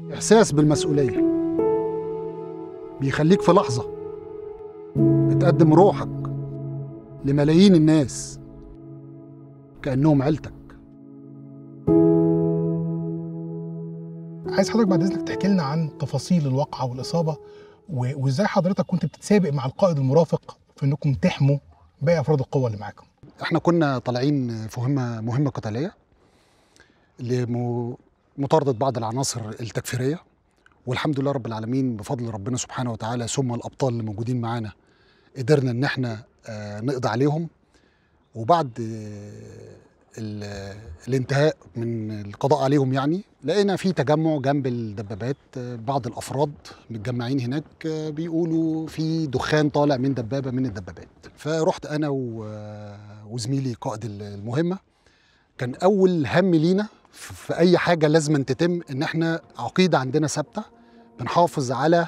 إحساس بالمسؤولية بيخليك في لحظة بتقدم روحك لملايين الناس كأنهم عيلتك عايز حضرتك بعد اذنك تحكي لنا عن تفاصيل الواقعه والاصابه و- وازاي حضرتك كنت بتتسابق مع القائد المرافق في انكم تحموا باقي افراد القوه اللي معاكم احنا كنا طالعين في مهمة مهمة قتالية لمطاردة بعض العناصر التكفيرية والحمد لله رب العالمين بفضل ربنا سبحانه وتعالى ثم الأبطال اللي موجودين معانا قدرنا إن احنا آه، نقضي عليهم وبعد آه، ال- الانتهاء من القضاء عليهم يعني لقينا في تجمع جنب الدبابات آه، بعض الافراد متجمعين هناك آه، بيقولوا في دخان طالع من دبابه من الدبابات فرحت انا و- وزميلي قائد المهمه كان اول هم لينا في في اي حاجه لازم أن تتم ان احنا عقيده عندنا ثابته بنحافظ على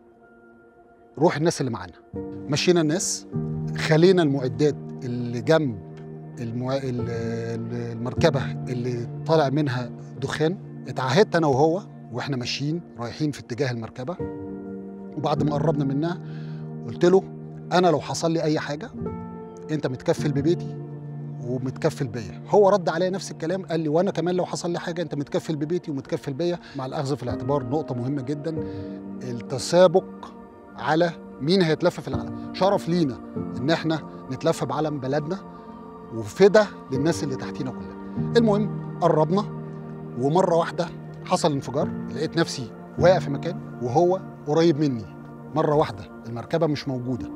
روح الناس اللي معانا مشينا الناس خلينا المعدات اللي جنب المع... ال- ال- المركبه اللي طالع منها دخان اتعهدت انا وهو واحنا ماشيين رايحين في اتجاه المركبه وبعد ما قربنا منها قلت له انا لو حصل لي اي حاجه انت متكفل ببيتي ومتكفل بيا هو رد عليا نفس الكلام قال لي وانا كمان لو حصل لي حاجه انت متكفل ببيتي ومتكفل بيا مع الاخذ في الاعتبار نقطه مهمه جدا التسابق على مين هيتلف في العلم شرف لينا ان احنا نتلف بعلم بلدنا وفدا للناس اللي تحتينا كلها المهم قربنا ومره واحده حصل انفجار لقيت نفسي واقع في مكان وهو قريب مني مره واحده المركبه مش موجوده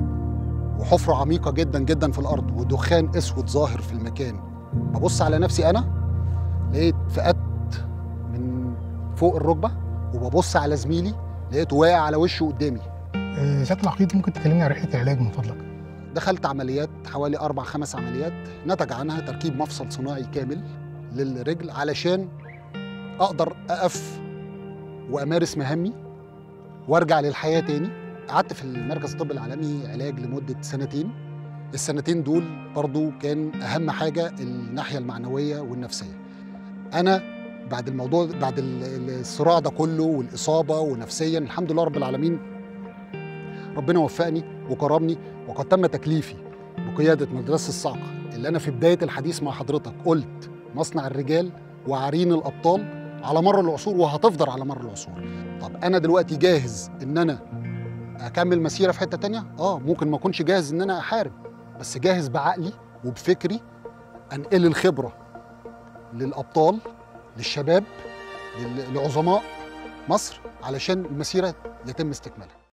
وحفره عميقه جدا جدا في الارض ودخان اسود ظاهر في المكان ببص على نفسي انا لقيت فقدت من فوق الركبه وببص على زميلي لقيته واقع على وشه قدامي آه، سياده العقيد ممكن تكلمني عن رحله العلاج من فضلك دخلت عمليات حوالي أربع خمس عمليات نتج عنها تركيب مفصل صناعي كامل للرجل علشان أقدر أقف وأمارس مهامي وأرجع للحياة تاني قعدت في المركز الطبي العالمي علاج لمدة سنتين السنتين دول برضو كان أهم حاجة الناحية المعنوية والنفسية أنا بعد الموضوع بعد ال- الصراع ده كله والإصابة ونفسيا الحمد لله رب العالمين ربنا وفقني وكرمني وقد تم تكليفي بقيادة مدرسة الصعقة اللي أنا في بداية الحديث مع حضرتك قلت مصنع الرجال وعرين الأبطال على مر العصور وهتفضل على مر العصور طب أنا دلوقتي جاهز إن أنا أكمل مسيرة في حتة تانية؟ آه ممكن ما أكونش جاهز إن أنا أحارب بس جاهز بعقلي وبفكري أنقل الخبرة للأبطال للشباب لل- لعظماء مصر علشان المسيرة يتم استكمالها